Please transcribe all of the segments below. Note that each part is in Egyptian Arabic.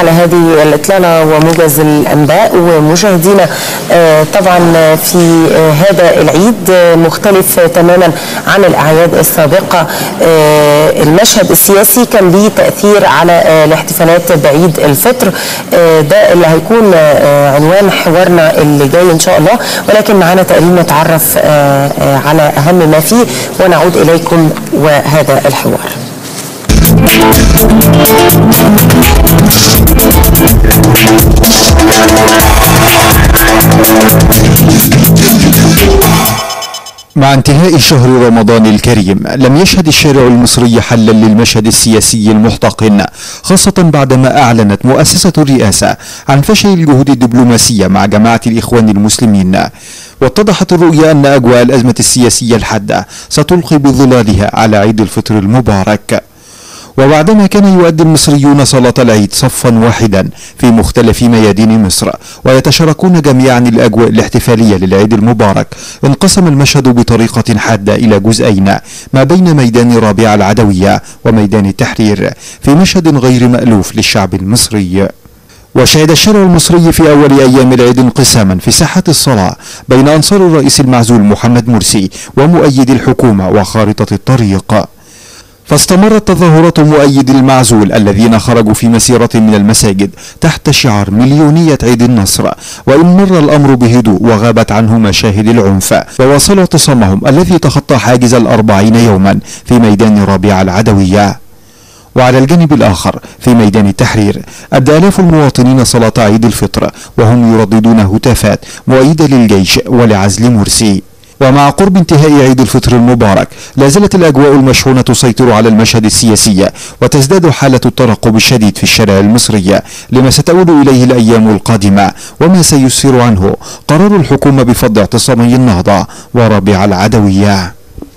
على هذه الإطلالة وموجز الأنباء ومشاهدينا آه، طبعا في آه، هذا العيد آه، مختلف تماما عن الأعياد السابقة آه، المشهد السياسي كان ليه تأثير على آه، الاحتفالات بعيد الفطر آه، ده اللي هيكون آه، عنوان حوارنا اللي جاي إن شاء الله ولكن معانا تقريبا نتعرف آه، آه، على أهم ما فيه ونعود إليكم وهذا الحوار مع انتهاء شهر رمضان الكريم لم يشهد الشارع المصري حلا للمشهد السياسي المحتقن خاصة بعدما أعلنت مؤسسة الرئاسة عن فشل الجهود الدبلوماسية مع جماعة الإخوان المسلمين واتضحت الرؤية أن أجواء الأزمة السياسية الحادة ستلقي بظلالها على عيد الفطر المبارك وبعدما كان يؤدي المصريون صلاة العيد صفا واحدا في مختلف ميادين مصر ويتشاركون جميعا الأجواء الاحتفالية للعيد المبارك انقسم المشهد بطريقة حادة إلى جزئين ما بين ميدان رابعة العدوية وميدان التحرير في مشهد غير مألوف للشعب المصري وشهد الشارع المصري في أول أيام العيد انقساما في ساحة الصلاة بين أنصار الرئيس المعزول محمد مرسي ومؤيد الحكومة وخارطة الطريق فاستمرت تظاهرات مؤيدي المعزول الذين خرجوا في مسيرة من المساجد تحت شعار مليونية عيد النصر وإن مر الأمر بهدوء وغابت عنه مشاهد العنف وواصلوا اعتصامهم الذي تخطى حاجز الأربعين يوما في ميدان رابعة العدوية وعلى الجانب الآخر في ميدان التحرير أدى آلاف المواطنين صلاة عيد الفطر وهم يرددون هتافات مؤيدة للجيش ولعزل مرسي ومع قرب انتهاء عيد الفطر المبارك لا زالت الأجواء المشحونة تسيطر على المشهد السياسي وتزداد حالة الترقب الشديد في الشارع المصري لما ستؤول إليه الأيام القادمة وما سيسفر عنه قرار الحكومة بفض اعتصامي النهضة ورابع العدوية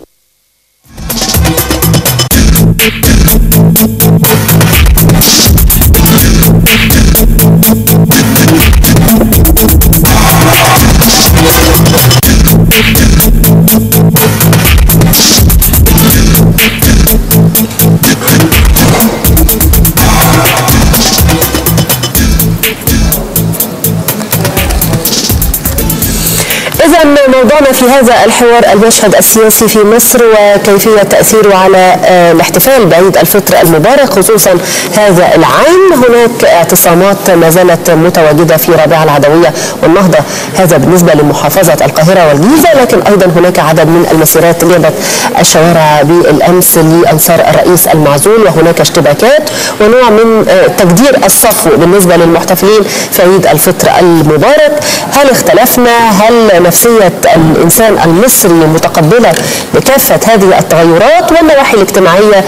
إذا موضوعنا في هذا الحوار المشهد السياسي في مصر وكيفية تأثيره على آه، الاحتفال بعيد الفطر المبارك خصوصا هذا العام هناك اعتصامات ما زالت متواجدة في رابعة العدوية والنهضة هذا بالنسبة لمحافظة القاهرة والجيزة لكن أيضا هناك عدد من المسيرات جابت الشوارع بالأمس لأنصار الرئيس المعزول وهناك اشتباكات ونوع من آه، تقدير الصفو بالنسبة للمحتفلين في عيد الفطر المبارك هل اختلفنا هل نفسية الإنسان المصري متقبلة بكافة هذه التغيرات والنواحي الاجتماعية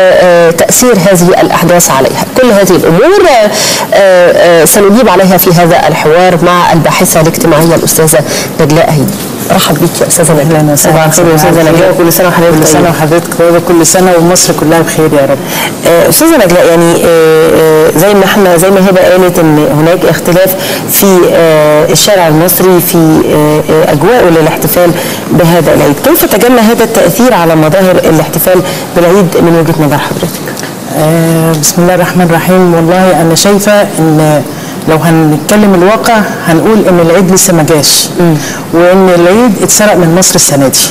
وتأثير هذه الأحداث عليها كل هذه الأمور آه، آه، سنجيب عليها في هذا الحوار مع الباحثة الاجتماعية الأستاذة نجلاء هيدي رحب بيك يا أستاذة نجلاء صباح الخير يا أستاذة نجلاء وكل سنة وحضرتك كل سنه طيبة. وحضرتك طيبه كل سنه ومصر كلها بخير يا رب آه، استاذه نجلاء يعني آه، آه، زي ما احنا زي ما هبه قالت ان هناك اختلاف في آه، الشارع المصري في آه، آه، اجواءه للاحتفال بهذا العيد، كيف تجلى هذا التاثير على مظاهر الاحتفال بالعيد من وجهه نظر حضرتك؟ آه بسم الله الرحمن الرحيم والله انا شايفه ان لو هنتكلم الواقع هنقول ان العيد لسه ما جاش وان العيد اتسرق من مصر السنه دي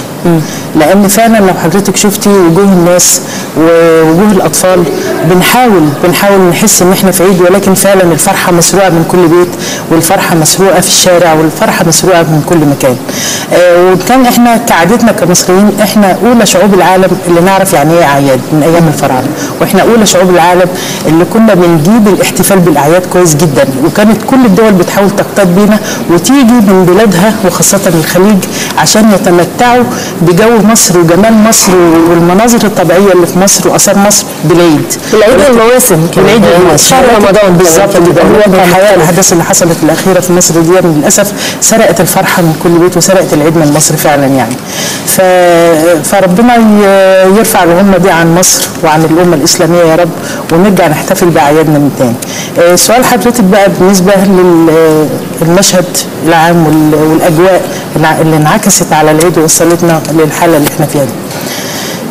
لان فعلا لو حضرتك شفتي وجوه الناس ووجوه الاطفال بنحاول بنحاول نحس ان احنا في عيد ولكن فعلا الفرحه مسروقه من كل بيت والفرحه مسروقه في الشارع والفرحه مسروقه من كل مكان آه وكان احنا كعادتنا كمصريين احنا اولى شعوب العالم اللي نعرف يعني ايه اعياد من ايام الفراعنه واحنا اولى شعوب العالم اللي كنا بنجيب الاحتفال بالاعياد كويس جدا وكانت كل الدول بتحاول تقتاد بينا وتيجي من بلادها وخاصه الخليج عشان يتمتعوا بجو مصر وجمال مصر والمناظر الطبيعيه اللي في مصر واثار مصر بالعيد العيد والمواسم كمان. العيد والمواسم شهر رمضان بالظبط كده هو كان الحقيقه الاحداث اللي حصلت الاخيره في مصر دي للاسف سرقت الفرحه من كل بيت وسرقت العيد من مصر فعلا يعني ف... فربنا ي- يرفع الامه دي عن مصر وعن الامه الاسلاميه يا رب ونرجع نحتفل باعيادنا من تاني آه، سؤال حضرتك بقى بالنسبه للمشهد العام وال- والاجواء الع- اللي انعكست على العيد ووصلتنا للحاله اللي احنا فيها دي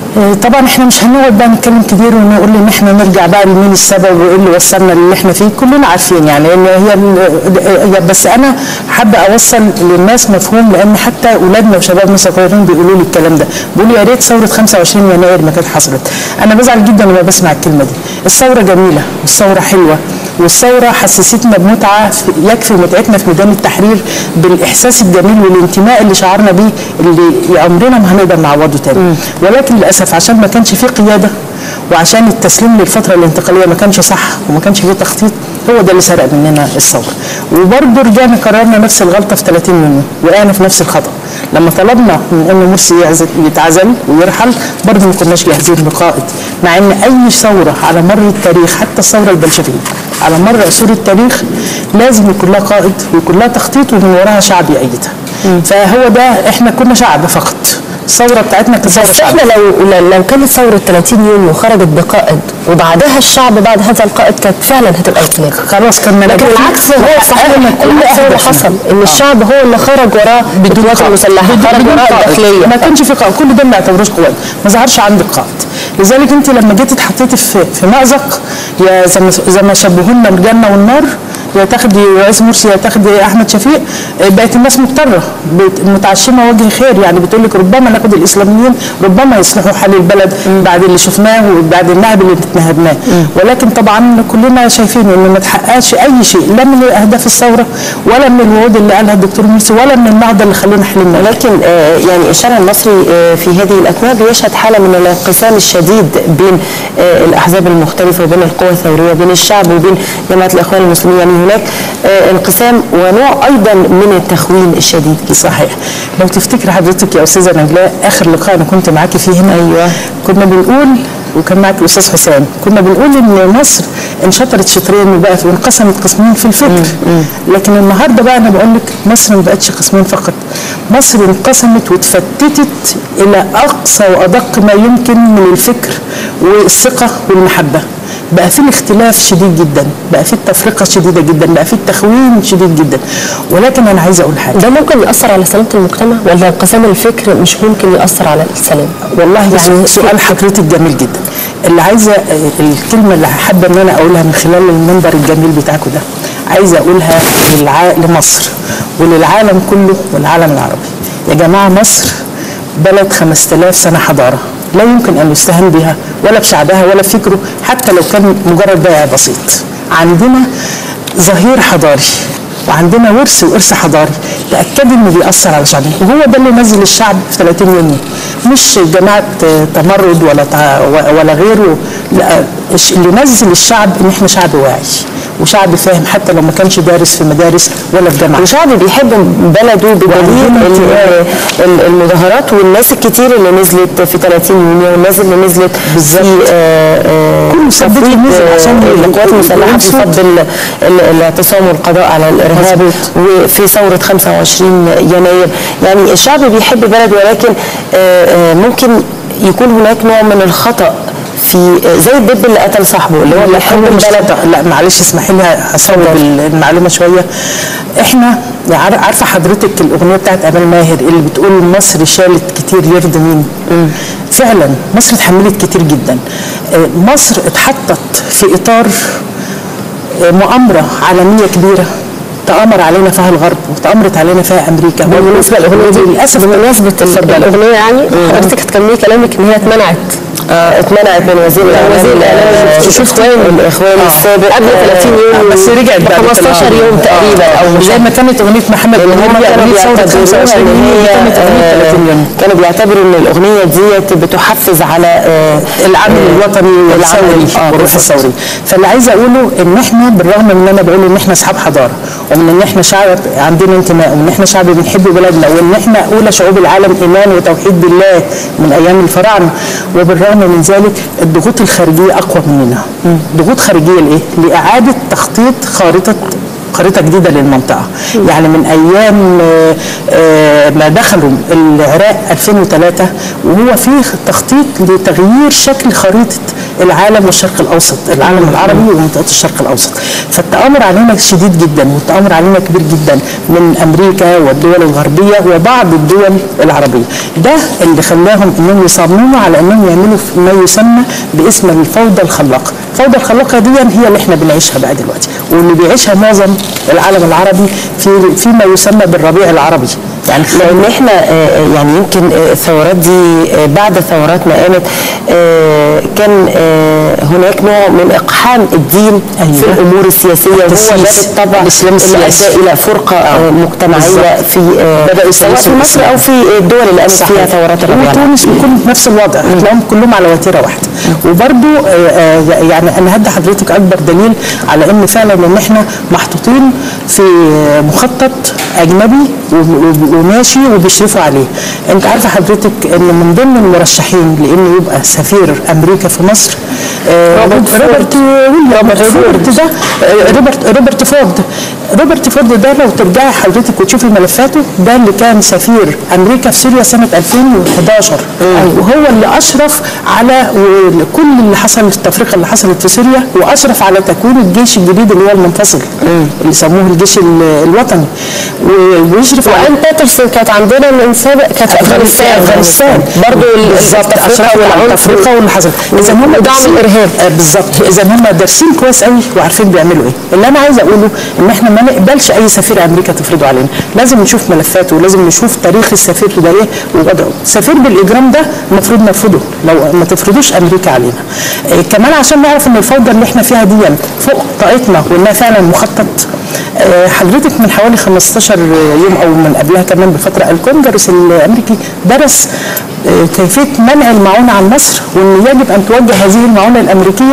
آه، طبعا احنا مش هنقعد بقى نتكلم كتير ونقول ان احنا نرجع بقى لمين السبب وايه اللي وصلنا للي احنا فيه كلنا عارفين يعني ان هي ال- هي بس انا حابه اوصل للناس مفهوم لان حتى اولادنا وشبابنا الصغيرين بيقولوا لي الكلام ده بيقولوا يا ريت ثوره 25 يناير ما كانت حصلت انا بزعل جدا لما بسمع الكلمه دي الثوره جميله والثوره حلوه والثوره حسستنا بمتعه في- يكفي متعتنا في ميدان التحرير بالاحساس الجميل والانتماء اللي شعرنا بيه اللي عمرنا ما هنقدر نعوضه تاني ولكن للاسف عشان ما كانش فيه قياده وعشان التسليم للفتره الانتقاليه ما كانش صح وما كانش فيه تخطيط هو ده اللي سرق مننا الثوره وبرضه رجعنا قررنا نفس الغلطه في 30 يونيو وقعنا في نفس الخطا لما طلبنا من ان مرسي يعزل يتعزل ويرحل برضه ما كناش جاهزين لقائد مع ان اي ثوره على مر التاريخ حتى الثوره البلشفيه على مر عصور التاريخ لازم يكون لها قائد ويكون لها تخطيط ومن وراها شعب يأيدها فهو ده احنا كنا شعب فقط الثوره بتاعتنا كانت ثوره بس شعب احنا لو لو كانت ثوره 30 يونيو خرجت بقائد وبعدها الشعب بعد هذا القائد كانت فعلا هتبقى انقلاب خلاص كان لكن مناجح- العكس هو صحيح أهلنا كل العكس هو اللي أهدافنا. حصل ان الشعب هو اللي خرج وراه القوات قائد. المسلحه بدون- خرج بدون وراه قائد. الداخليه ما كانش في قائد كل ده ما يعتبروش قوات ما ظهرش عندك قائد لذلك انت لما جيتي اتحطيتي في في مأزق يا زي ما زي ما شبهوا لنا الجنه والنار يا تاخدي رئيس مرسي يا تاخدي احمد شفيق آه، بقت الناس مضطره بت- متعشمه وجه خير يعني بتقول لك ربما ناخد الاسلاميين ربما يصلحوا حال البلد بعد اللي شفناه وبعد النهب اللي اتنهبناه ولكن طبعا كلنا شايفين ان ما تحققش اي شيء لا من اهداف الثوره ولا من الوعود اللي قالها الدكتور مرسي ولا من النهضه اللي خلونا حلمنا بيها. ولكن آه، يعني الشارع المصري آه، في هذه الاثناء بيشهد حاله من الانقسام الشديد بين آه، الاحزاب المختلفه وبين القوى الثوريه وبين الشعب وبين جماعه الاخوان المسلمين يعني هناك آه، انقسام ونوع ايضا من التخوين الشديد صحيح لو تفتكر حضرتك يا استاذه نجلاء اخر لقاء انا كنت معاكي فيه هنا أيوة. كنا بنقول وكان معاك الاستاذ حسام كنا بنقول ان مصر انشطرت شطرين وبقت وانقسمت قسمين في الفكر لكن النهارده بقى انا بقول لك مصر ما بقتش قسمين فقط مصر انقسمت واتفتتت الى اقصى وادق ما يمكن من الفكر والثقه والمحبه بقى في الاختلاف شديد جدا بقى في التفرقه شديده جدا بقى في التخوين شديد جدا ولكن انا عايزه اقول حاجه ده ممكن ياثر على سلامه المجتمع ولا انقسام الفكر مش ممكن ياثر على السلام والله يعني سؤال حضرتك جميل جدا اللي عايزه آه، الكلمه اللي حابه ان انا اقولها من خلال المنبر الجميل بتاعكم ده عايزه اقولها للع... لمصر وللعالم كله والعالم العربي يا جماعه مصر بلد 5000 سنه حضاره لا يمكن ان يستهان بها ولا بشعبها ولا بفكره حتى لو كان مجرد بائع بسيط عندنا ظهير حضاري وعندنا ورث وارث حضاري تاكدوا انه بيأثر على شعبنا وهو ده اللي نزل الشعب في 30 يونيو مش جماعه آه، تمرد ولا تع- ولا غيره لا الش- اللي نزل الشعب ان احنا شعب واعي وشعب فاهم حتى لو ما كانش دارس في مدارس ولا في جامعه وشعب بيحب بلده بدليل وعندنا ال- انتماء. ال- المظاهرات والناس الكتير اللي نزلت في 30 يونيو والناس اللي نزلت بالظبط. في آه، آه، كل صديق تفويض، نزل آه، عشان القوات يقول المسلحه في صوت. فض ال- ال- الاعتصام والقضاء على الارهاب مظبوط. وفي ثوره 25 يناير يعني الشعب بيحب بلده ولكن آه، آه، ممكن يكون هناك نوع من الخطا في آه، زي الدب اللي قتل صاحبه اللي هو لا بيحب هو مش البلد خطأ. لا معلش اسمحي لي هصوب المعلومه شويه احنا عار- عارفه حضرتك الاغنيه بتاعت امال ماهر اللي بتقول مصر شالت كتير يرضي مين فعلا مصر اتحملت كتير جدا آه، مصر اتحطت في اطار آه، مؤامره عالميه كبيره تآمر علينا فيها الغرب وتآمرت علينا فيها امريكا بالنسبه للاغنيه دي للاسف بمناسبه اتفضلي. الاغنيه يعني حضرتك هتكملي كلامك ان هي اتمنعت اتمنعت من وزير الاعلام وزير الإعلام. آه، شفت؟ الاخوان الاخوان آه. السابق قبل آه. 30 يوم بس رجعت ب بعد 15 كده. يوم تقريبا آه. او زي ما كانت اغنيه محمد لان هم منير كانوا اغنيه ثوره بيعتبروها 25 ان يونيو هي كانت اغنيه آه، 30 يونيو كانوا بيعتبروا ان الاغنيه ديت بتحفز على آه، العمل آه، الوطني والثوري آه، والروح بالظبط. الثوري فاللي عايزه اقوله ان احنا بالرغم من ان انا بقول ان احنا اصحاب حضاره ومن ان احنا شعب عندنا انتماء وان احنا شعب بنحب بلادنا وان احنا اولى شعوب العالم ايمان وتوحيد بالله من ايام الفراعنه وبالرغم من ذلك الضغوط الخارجيه اقوى مننا ضغوط خارجيه لايه؟ لاعاده تخطيط خارطه خريطه جديده للمنطقه يعني من ايام آه، آه، ما دخلوا العراق 2003 وهو في تخطيط لتغيير شكل خريطه العالم والشرق الاوسط العالم العربي ومنطقه الشرق الاوسط فالتامر علينا شديد جدا والتامر علينا كبير جدا من امريكا والدول الغربيه وبعض الدول العربيه ده اللي خلاهم انهم يصمموا على انهم يعملوا ما يسمى باسم الفوضى الخلاقه الفوضى الخلاقه دي هي اللي احنا بنعيشها بقى دلوقتي واللي بيعيشها معظم العالم العربي في فيما يسمى بالربيع العربي يعني لان احنا آه، يعني يمكن آه، الثورات دي آه، بعد ثورات ما قامت آه، كان آه، هناك نوع من اقحام الدين أيوة. في الامور السياسيه وهو ده التسييس. بالطبع الإسلام اللي السياسي. ادى الى فرقه آه، مجتمعيه بالظبط. في آه، بدأوا سواء في يسيسوا مصر او في الدول اللي قامت فيها ثورات الربيع العربي. وتونس بيكون نفس الوضع هتلاقيهم كلهم على وتيره واحده وبرده يعني انا هدي حضرتك اكبر دليل على ان فعلا ان احنا محطوطين في مخطط اجنبي و- و- وماشي وبيشرفوا عليه انت عارفه حضرتك ان من ضمن المرشحين لانه يبقى سفير امريكا في مصر آه، روبرت فورد. روبرت ويليام روبرت ده آه، روبرت روبرت فورد روبرت فورد ده لو ترجعي حضرتك وتشوفي ملفاته ده اللي كان سفير امريكا في سوريا سنه 2011 وهو اللي اشرف على كل اللي حصل التفرقه اللي حصلت في سوريا واشرف على تكوين الجيش الجديد اللي هو المنفصل اللي سموه الجيش ال- الوطني و- ويشرف على وان باترسون كانت عندنا من سابق كانت في افغانستان افغانستان برضه بالظبط التفرقه والعنف التفرقه واللي حصل اذا هم ودعم دارسين- الارهاب آه، بالظبط اذا هم دارسين كويس قوي وعارفين بيعملوا ايه اللي انا عايزه اقوله ان احنا ما نقبلش اي سفير امريكا تفرضه علينا لازم نشوف ملفاته ولازم نشوف تاريخ السفير ده ايه ووضعه سفير بالاجرام ده المفروض نرفضه لو ما تفرضوش امريكا علينا آه، كمان عشان نعرف ان الفوضى اللي احنا فيها دي فوق طاقتنا وانها فعلا مخطط آه، حضرتك من حوالي 15 يوم او من قبلها كمان بفتره الكونجرس الامريكي درس آه، كيفيه منع المعونه عن مصر وان يجب ان توجه هذه المعونه الامريكيه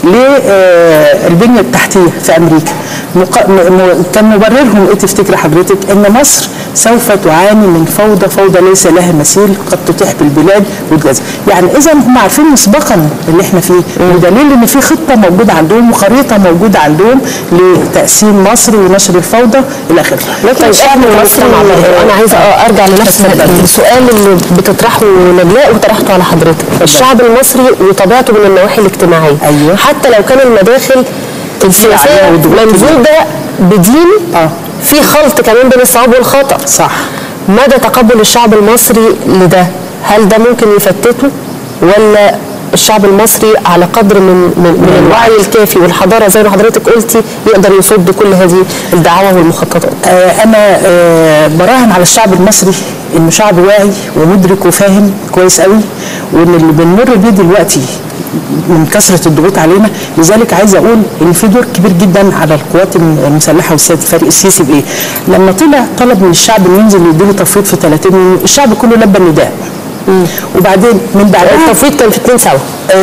للبنيه التحتيه في امريكا مق- م- م- كان مبررهم ايه تفتكر حضرتك ان مصر سوف تعاني من فوضى فوضى ليس لها مثيل قد تتيح بالبلاد والجزء يعني اذا هم عارفين مسبقا اللي احنا فيه ودليل ان في خطه موجوده عندهم وخريطه موجوده عندهم لتقسيم مصر ونشر الفوضى الى اخره لكن الشعب المصري انا عايزه آه ارجع لنفس السؤال اللي بتطرحه نجلاء وطرحته على حضرتك الشعب المصري وطبيعته من النواحي الاجتماعيه أيوة. حتى لو كان المداخل السياسيه عليها وضوح. منزول ده بدين آه. في خلط كمان بين الصواب والخطا صح مدى تقبل الشعب المصري لده هل ده ممكن يفتته ولا الشعب المصري على قدر من من, من الوعي الكافي والحضاره زي ما حضرتك قلتي يقدر يصد كل هذه الدعاوى والمخططات آه، انا آه، براهن على الشعب المصري انه شعب واعي ومدرك وفاهم كويس قوي وان اللي بنمر بيه دلوقتي من كثره الضغوط علينا لذلك عايز اقول ان في دور كبير جدا على القوات المسلحه والسيد الفريق السيسي بايه؟ لما طلع طلب من الشعب انه ينزل يديله تفويض في 30 يوم الشعب كله لبى النداء وبعدين من بعدها التفويض كان في 2 7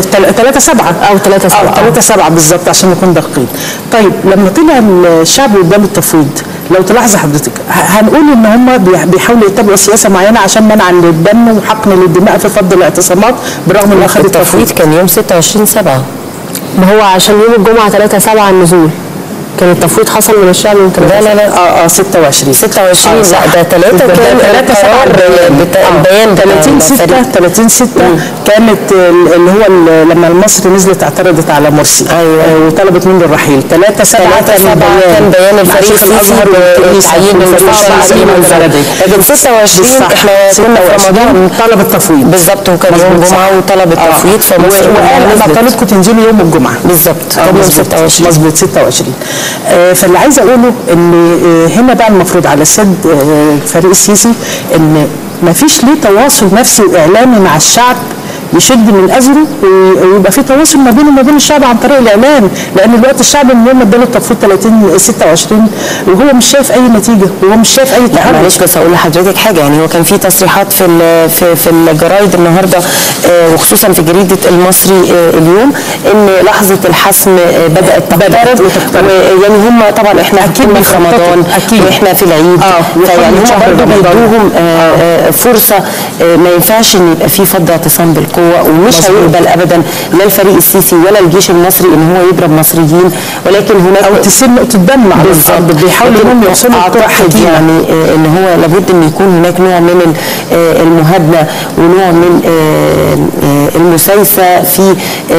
3 7 أو 3 7. 3 7 بالظبط عشان نكون دقيقين طيب لما طلع الشعب قدام التفويض لو تلاحظ حضرتك ه- هنقول ان هم بي- بيحاولوا يتبعوا سياسه معينه عشان منع للدم وحقن للدماء في فض الاعتصامات برغم ان اخذ التفويض التفويض كان يوم 26 7 ما هو عشان يوم الجمعه 3 7 النزول كان التفويض حصل من الشعب من 3 لا لا لا اه اه 26 26 آه، لا صح. ده 3 ده كان تلاتة سبعة. القرار بتاع آه، البيان بتاع 30 6 الفريق. 30 6 كانت ال- اللي هو ال- لما مصر نزلت اعترضت على مرسي أيوة. آه، وطلبت منه الرحيل 3 7 3 7 كان بيان مع الفريق شيخ الازهر والكنيسة تعيين والمستشار المستشار العظيم البلدي لكن 26 صح. احنا كنا في 26 رمضان طلب التفويض بالظبط وكان يوم مظبوط، صح. جمعه وطلب التفويض آه. فمصر و- وقال انا نزلت. طالبكم تنزلوا يوم الجمعه بالظبط آه، كان يوم مظبوط. 26 مظبوط 26 آه فاللي عايزه اقوله ان آه هنا بقى المفروض على السيد آه فريق السيسي ان ما فيش ليه تواصل نفسي واعلامي مع الشعب يشد من ازره وي- ويبقى في تواصل ما بينه وما بين الشعب عن طريق الاعلام لان دلوقتي الشعب من يوم ما اداله التفويض 30 26 وهو مش شايف اي نتيجه وهو مش شايف اي لا تحرك معلش بس اقول لحضرتك حاجه يعني هو كان في تصريحات في ال- في في الجرايد النهارده آه، وخصوصا في جريده المصري آه، اليوم ان لحظه الحسم آه، بدات تقترب وتقترب. ويعني هم طبعا احنا أكيد كنا في بيخططوا. رمضان أكيد. واحنا في العيد آه، فيعني وكل هم شهر برضه رمضان. بيدوهم آه، آه، فرصه آه، ما ينفعش ان يبقى في فض اعتصام بالقوه ومش هيقبل ابدا لا الفريق السيسي ولا الجيش المصري ان هو يضرب مصريين ولكن هناك او تسيب نقطه دم على الارض بيحاولوا لكن انهم يوصلوا لقرار اعتقد حكيم يعني آه، ان هو لابد ان يكون هناك نوع من ال- آه، المهادنه ونوع من آه، آه، المسايسه في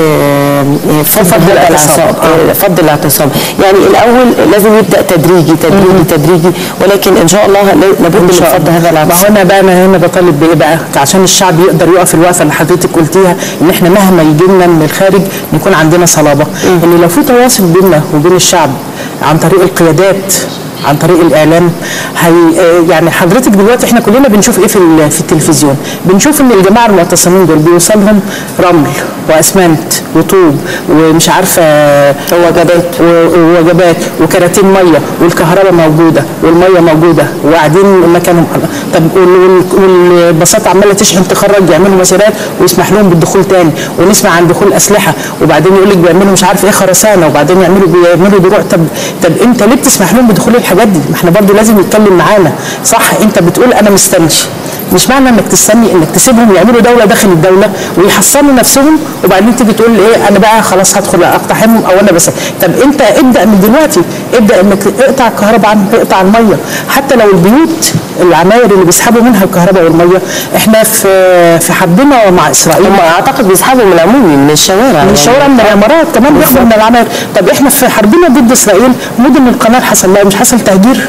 آه، آه، فض فض هذا الاعتصام. الاعتصام آه، فض الاعتصام يعني الاول لازم يبدا تدريجي تدريجي تدريجي ولكن ان شاء الله لا- لابد من فض هذا ما الاعتصام هو انا بقى انا هنا بطالب بايه بقى عشان الشعب يقدر يقف الوقفه اللي حضرتك قلتيها ان احنا مهما يجي لنا من الخارج يكون عندنا صلابه ان لو في تواصل بيننا وبين الشعب عن طريق القيادات عن طريق الاعلام هي آه، يعني حضرتك دلوقتي احنا كلنا بنشوف ايه في ال- في التلفزيون بنشوف ان الجماعه المعتصمين دول بيوصلهم رمل واسمنت وطوب ومش عارفه وجبات ووجبات وكراتين ميه والكهرباء موجوده والميه موجوده وقاعدين مكانهم طب وال- وال- والباصات عماله تشحن تخرج يعملوا مسيرات ويسمح لهم بالدخول تاني ونسمع عن دخول اسلحه وبعدين يقول لك بيعملوا مش عارف ايه خرسانه وبعدين يعملوا بيعملوا دروع طب طب انت ليه بتسمح لهم بدخول الحاجات دي؟ ما احنا برضو لازم نتكلم معانا صح انت بتقول انا مستني مش معنى انك تستني انك تسيبهم يعملوا دوله داخل الدوله ويحصنوا نفسهم وبعدين تيجي تقول ايه انا بقى خلاص هدخل اقتحمهم او انا بس طب انت ابدا من دلوقتي ابدا انك اقطع الكهرباء عنهم اقطع الميه حتى لو البيوت العماير اللي بيسحبوا منها الكهرباء والميه احنا في في حربنا مع اسرائيل هم اعتقد بيسحبوا من العمومي من الشوارع من الشوارع من العمارات كمان بياخدوا من العماير طب احنا في حربنا ضد اسرائيل مدن القناه حصل لها مش حصل تهجير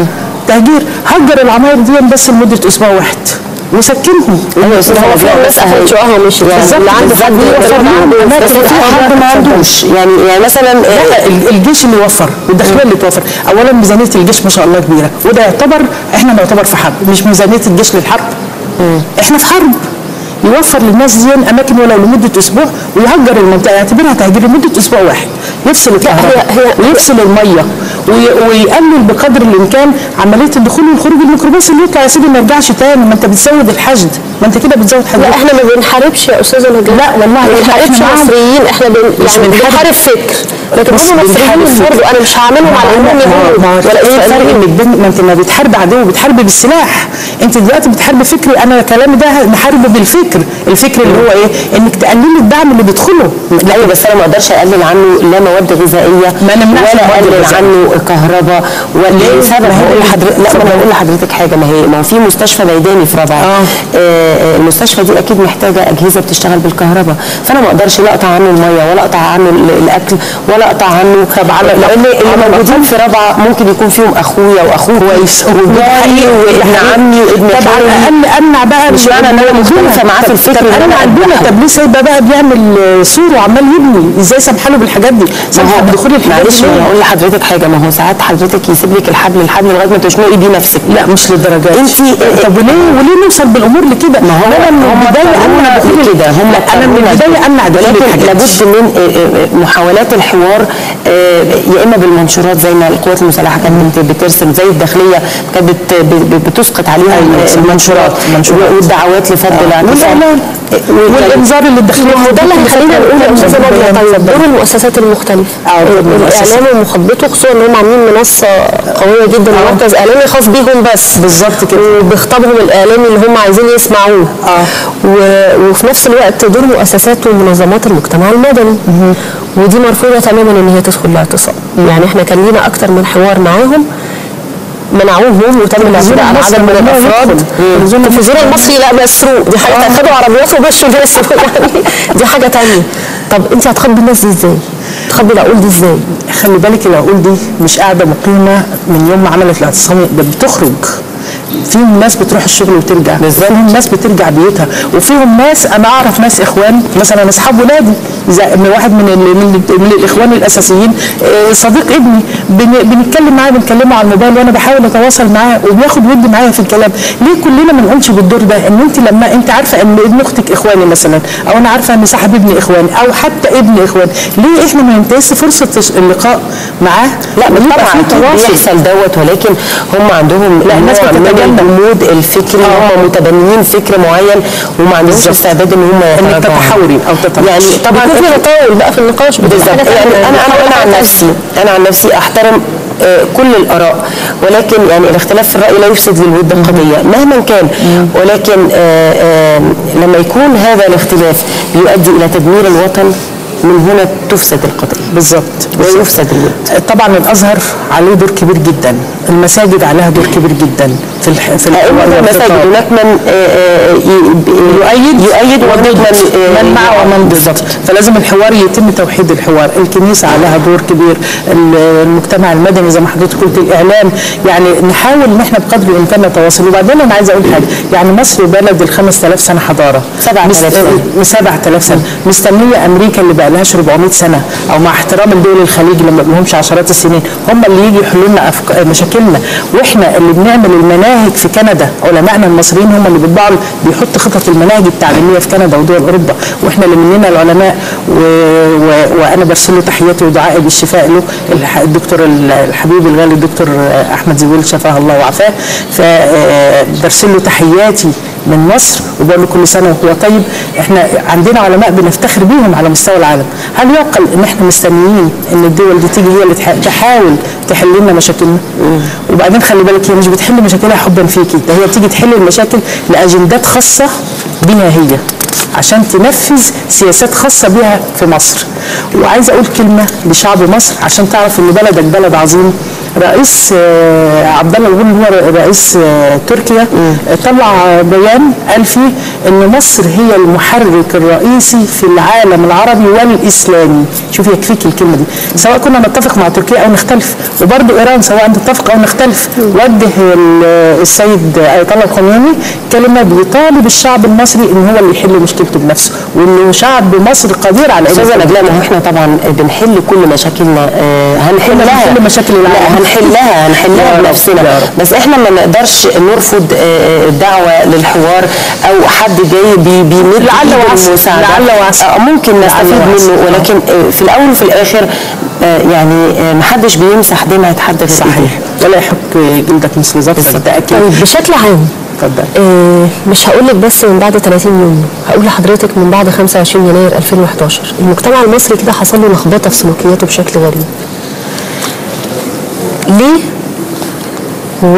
تهجير هجر العماير دي بس لمده اسبوع واحد وسكنهم ايوه يا استاذ هو في ناس اخذت شقها ومشيت يعني بالظبط، اللي عنده بالظبط. حد يوفر بالظبط. عنده أماكن بس في حد ما عندوش يعني يعني مثلا آه، لا ال- الجيش اللي يوفر والداخليه اللي توفر اولا ميزانيه الجيش ما شاء الله كبيره وده يعتبر احنا نعتبر في حرب مش ميزانيه الجيش للحرب احنا في حرب يوفر للناس دي اماكن ولو لمده اسبوع ويهجر المنطقه يعتبرها تهجير لمده اسبوع واحد يفصل الكهرباء هي- ويفصل الميه وي- ويقلل بقدر الامكان عمليه الدخول والخروج الميكروباص اللي يطلع يا سيدي ما يرجعش تاني ما انت بتزود الحشد ما انت كده بتزود حشد لا احنا ما بنحاربش يا استاذه نجاة لا والله ما إحنا- بنحاربش إحنا معاهم. مصريين احنا بن مش يعني بنحارب. بنحارب فكر لكن بس هم بنحارب مصريين فكر. برضه انا مش هعملهم على انهم يهود ما ولا ايه الفرق اسرائيليين ان الدين ما انت ما بتحارب عدو بتحارب بالسلاح انت دلوقتي بتحارب فكري انا كلامي ده نحاربه بالفكر الفكر اللي هو ايه انك تقللي الدعم اللي بيدخله ايوه بس انا ما اقدرش اقلل عنه لا مواد غذائيه ما نمنعش ولا المواد اقلل الغذائية. عنه كهرباء ولا سبب هقول لحضرتك لا ما انا هقول لحضرتك حاجه ما هي ما هو في مستشفى ميداني في رابعه آه. آه المستشفى دي اكيد محتاجه اجهزه بتشتغل بالكهرباء فانا ما اقدرش لا اقطع عنه الميه ولا اقطع عنه ال- الاكل ولا اقطع عنه طب على لان اللي موجودين في رابعه ممكن يكون فيهم اخويا واخوه كويس وجاري وابن عمي وابن طب على خالي الاقل امنع بقى مش معنى ان انا مختلفه معاه في الفكر طب ان انا انا عندنا أذبحه. طب ليه سايبه بقى بيعمل آه، سور وعمال يبني ازاي سامحه له بالحاجات دي ما سامحه هو بدخول الحاجات معلش دي انا ليه؟ هقول لحضرتك حاجه ما هو ساعات حضرتك يسيب لك الحبل الحبل لغايه ما تشنقي بيه نفسك لا مش للدرجه دي. انت طب وليه وليه نوصل بالامور لكده؟ ما هو انا من هم البدايه امنع اضطرونا دخول لكده هم لا انا من اضطرونا البدايه لكده. امنع دخول ولكن الحاجات لابد من آه، آه، محاولات الحوار آه، يا اما بالمنشورات زي ما القوات المسلحه كانت بت- بترسم زي الداخليه كانت بت- ب- ب- بتسقط عليها أيوة، المنشورات المنشورات. والدعوات لفض الاعتصام والإعلان. والانذار اللي الداخليه ما هو ده اللي هيخلينا نقول يا استاذه ناديه طيب دور المؤسسات المختلفه آه، دور المؤسسات. الاعلام ومخبطه خصوصا ان هم عاملين منصه قويه جدا ومركز اعلامي خاص بيهم بس بالظبط كده. وبخطابهم الاعلامي اللي هم عايزين يسمعوه آه. و... وفي نفس الوقت دور مؤسسات ومنظمات المجتمع المدني ودي مرفوضه تماما ان هي تدخل الاعتصام يعني احنا كان لينا اكتر من حوار معاهم منعوهم وتم الاعتداء على عدد من المصري الافراد يدخل. التلفزيون المصري لا مسروق دي حاجه خدوا عربيات ومشوا الناس يعني دي حاجه تانية طب انت هتخبي الناس دي ازاي؟ تخبي العقول دي ازاي؟ خلي بالك العقول دي مش قاعده مقيمه من يوم ما عملت الاعتصام ده بتخرج فيهم ناس بتروح الشغل وترجع فيهم ناس بترجع بيوتها وفيهم ناس انا اعرف ناس اخوان مثلا اصحاب ولادي زي من واحد من ال من, ال من الاخوان الاساسيين آه، صديق ابني بن- بنتكلم معاه بنكلمه على الموبايل وانا بحاول اتواصل معاه وبياخد ودي معايا في الكلام ليه كلنا ما نقومش بالدور ده ان انت لما انت عارفه ان ابن اختك اخواني مثلا او انا عارفه ان صاحب ابني اخواني او حتى ابن اخواني ليه احنا ما ننتهز فرصه اللقاء معاه لا ويبقى طبعا في اكيد تواصل بيحصل دوت ولكن هم عندهم لا، الناس نوع من بتتجنب. الجمود الفكري هم متبنيين فكر معين وما عندهمش استعداد ان هم انك يتراجعوا تتحاوري او تتناقشي يعني طبعا بيكون في تطاول بقى في النقاش بتبقى بالظبط حاجة يعني تانية. انا انا انا عن نحاول نفسي انا عن نفسي احترم آه، كل الاراء ولكن يعني الاختلاف في الراي لا يفسد للود القضيه مهما كان ولكن آه، آه، لما يكون هذا الاختلاف بيؤدي الى تدمير الوطن من هنا تفسد القضيه بالظبط ويفسد الود طبعا الازهر عليه دور كبير جدا المساجد عليها دور كبير جدا في الح... في الحوار أئمة المساجد والخطاب. هناك من آه، آه، ي- يؤيد يؤيد وهناك من آه، من مع ومن ضد فلازم الحوار يتم توحيد الحوار الكنيسه عليها دور كبير ال- المجتمع المدني زي ما حضرتك قلت الاعلام يعني نحاول ان احنا بقدر الامكان نتواصل وبعدين انا عايزه اقول حاجه يعني مصر بلد ال 5000 سنه حضاره 7000 سنة. من 7000 سنه مستنيه امريكا اللي بقى لهاش 400 سنه او مع احترام الدول الخليج اللي ما لهمش عشرات السنين هم اللي يجي يحلوا لنا أفك... مشاكلنا واحنا اللي بنعمل المناهج في كندا علمائنا المصريين هم اللي بيطبعوا بيحطوا خطط المناهج التعليميه في كندا ودول اوروبا واحنا اللي مننا العلماء و... و... وانا برسل له تحياتي ودعائي بالشفاء له الح- الدكتور الحبيب الغالي الدكتور احمد زويل شفاه الله وعافاه فبرسل له تحياتي من مصر وبقول له كل سنه وهو طيب احنا عندنا علماء بنفتخر بيهم على مستوى العالم هل يعقل ان احنا مستنيين ان الدول دي تيجي هي اللي تح- تحاول تحل لنا مشاكلنا وبعدين خلي بالك هي مش بتحل مشاكلها حبا فيكي ده هي بتيجي تحل المشاكل لاجندات خاصه بها هي عشان تنفذ سياسات خاصه بها في مصر وعايزه اقول كلمه لشعب مصر عشان تعرف ان بلدك بلد عظيم رئيس آه، عبد الله الغول هو رئيس آه، تركيا آه، طلع بيان قال فيه ان مصر هي المحرك الرئيسي في العالم العربي والاسلامي شوف يكفيك الكلمه دي سواء كنا نتفق مع تركيا او نختلف وبرضه ايران سواء نتفق او نختلف وجه ال- السيد ايت الله الخميني كلمه بيطالب الشعب المصري ان هو اللي يحل مشكلته بنفسه وانه شعب مصر قدير على انه استاذه نجلاء ما هو احنا طبعا بنحل كل مشاكلنا آه، هنحلها بنحل مشاكل العالم. لا هنحلها هنحلها يا رب، بنفسنا يا رب. بس احنا ما نقدرش نرفض آه، الدعوه للحوار او حد جاي بي- بيمد لعل إيده وعسى، بالمساعدة. لعل وعسى. آه، ممكن لعل نستفيد وعسى. منه ولكن آه، في الاول وفي الاخر آه، يعني آه، محدش بيمسح دمعه حد غير صحيح إيديه. ولا يحك جلدك مثل ظفرك ده اكيد طيب بشكل عام اتفضل آه، مش هقول لك بس من بعد 30 يوم هقول لحضرتك من بعد 25 يناير 2011 المجتمع المصري كده حصل له لخبطه في سلوكياته بشكل غريب ليه و...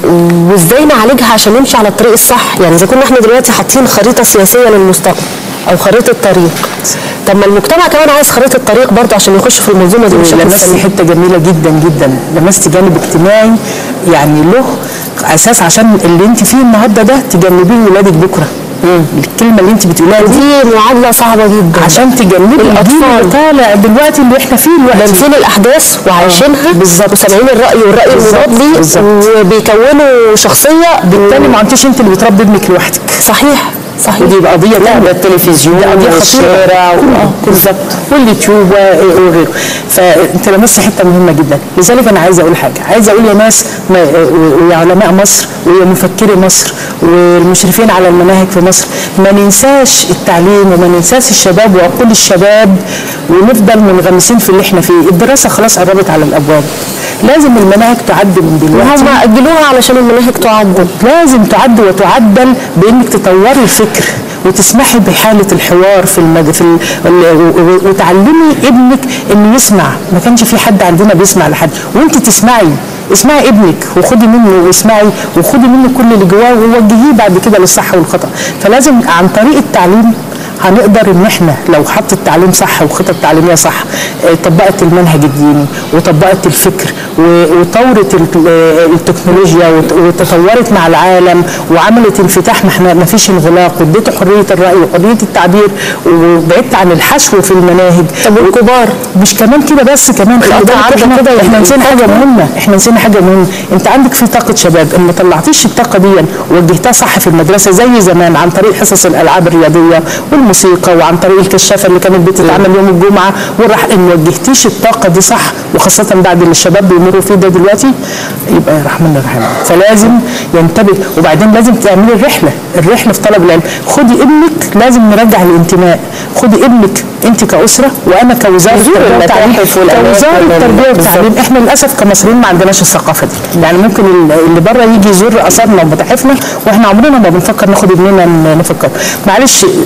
وازاي نعالجها عشان نمشي على الطريق الصح يعني اذا كنا احنا دلوقتي حاطين خريطه سياسيه للمستقبل او خريطه طريق طب ما المجتمع كمان عايز خريطه طريق برضه عشان يخش في المنظومه دي بشكل لمست سليم حته جميله جدا جدا لمست جانب اجتماعي يعني له اساس عشان اللي انت فيه النهارده ده تجنبيه ولادك بكره الكلمه اللي انت بتقولها دي دي معادله صعبه جدا عشان تجنبي الجيل الأطفال. اللي طالع دلوقتي اللي احنا فيه دلوقتي لامسين الاحداث وعايشينها بالظبط. وسامعين الراي والراي بالظبط. المضاد ليه بالظبط. وبيكونوا شخصيه بالتالي ما انتش انت اللي بتربي ابنك لوحدك صحيح صحيح ودي يبقى قضيه لا تانية. ده التلفزيون لا قضيه خطيره والشارع آه، بالظبط واليوتيوب و- وغيره فانت لمست حته مهمه جدا لذلك انا عايزه اقول حاجه عايزه اقول يا ناس ما- ويا علماء مصر ويا مفكري مصر والمشرفين على المناهج في مصر ما ننساش التعليم وما ننساش الشباب وعقول الشباب ونفضل منغمسين في اللي احنا فيه الدراسه خلاص قربت على الابواب لازم المناهج تعد من دلوقتي هم اجلوها علشان المناهج تعدل لازم تعد وتعدل بانك تطوري الفكر وتسمحي بحاله الحوار في المد... في ال... ال- و- وتعلمي ابنك انه يسمع ما كانش في حد عندنا بيسمع لحد وانت تسمعي اسمعي ابنك وخدي منه واسمعي وخدي منه كل اللي جواه ووجهيه بعد كده للصح والخطا فلازم عن طريق التعليم هنقدر ان احنا لو حط التعليم صح وخطط تعليميه صح آه، طبقت المنهج الديني وطبقت الفكر و- وطورت ال- آه، التكنولوجيا وت- وتطورت مع العالم وعملت انفتاح ما احنا ما فيش انغلاق واديته حريه الراي وحريه التعبير وبعدت عن الحشو في المناهج طب والكبار مش كمان كده بس كمان خلي القطع بالك عرض احنا, كده احنا نسينا حاجه الفترة. مهمه احنا نسينا حاجه مهمه انت عندك في طاقه شباب ان ما طلعتيش الطاقه دي ووجهتها صح في المدرسه زي زمان عن طريق حصص الالعاب الرياضيه والموسيقى وعن طريق الكشافه اللي كانت بتتعمل يوم الجمعه وراح ان ما وجهتيش الطاقه دي صح وخاصه بعد اللي الشباب بيمروا فيه ده دلوقتي يبقى يا رحمن الرحيم فلازم ينتبه وبعدين لازم تعملي الرحله الرحله في طلب العلم خدي ابنك لازم نرجع الانتماء خدي ابنك انت كاسره وانا كوزاره زوروا التربيه والتعليم المتاحف والأماكن كوزاره وال- التربيه والتعليم احنا للاسف كمصريين ما عندناش الثقافه دي يعني ممكن ال- اللي بره يجي يزور اثارنا ومتاحفنا واحنا عمرنا ما بنفكر ناخد ابننا ن- نفكر معلش دي دعوه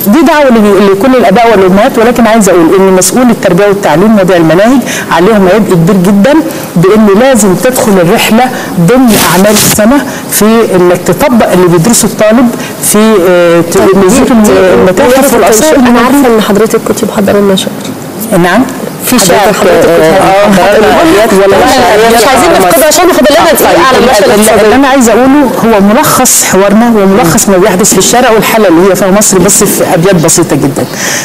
ل- لكل الاباء والامهات ولكن عايز اقول ان مسؤول التربيه والتعليم وضع المناهج عليهم عبء كبير جدا بان لازم تدخل الرحله ضمن اعمال السنه في انك تطبق اللي بيدرسه الطالب في آه، ت- نزول المتاحف والاثار انا عارفه ان حضرتك كنت محضره لنا شعر نعم في شعر حضرتك آه، كنت ولا مش عايزين نفقدها عشان ناخد لنا دقيقه على المشهد اللي الاقتصادي انا عايزه اقوله هو ملخص حوارنا وملخص ما بيحدث في الشارع والحاله اللي هي فيها مصر بس في ابيات بسيطه جدا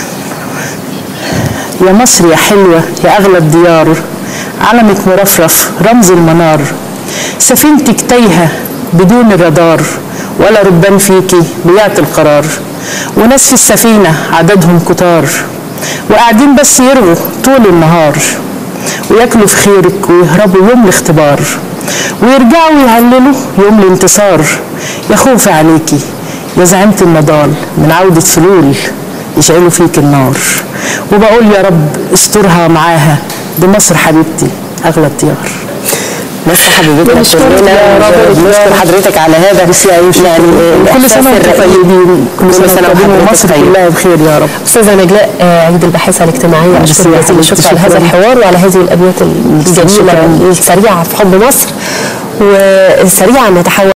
يا مصر يا حلوه يا اغلى الديار علمك مرفرف رمز المنار سفينتك تايهه بدون الرادار ولا ربان فيكي بيعطي القرار وناس في السفينه عددهم كتار وقاعدين بس يرغوا طول النهار وياكلوا في خيرك ويهربوا يوم الاختبار ويرجعوا يهللوا يوم الانتصار يا خوفي عليكي يا زعيمة النضال من عودة فلول يشعلوا فيك النار وبقول يا رب استرها معاها دي مصر حبيبتي أغلى الديار مصر حبيبتنا بنشكرك كلنا يا رب. بنشكر حضرتك على هذا يعني كل سنة وانتم الإحساس الرقيق. طيبين كل سنة طيبين وحضرتك ومصر طيب كلها بخير يا رب استاذه نجلاء آه، عيد الباحثه الاجتماعيه ميرسي اشكرك يا جزيل حبيبتي، الشكر على هذا شكراً. الحوار وعلى هذه الابيات الجميله شكراً. السريعه في حب مصر وسريعا نتحول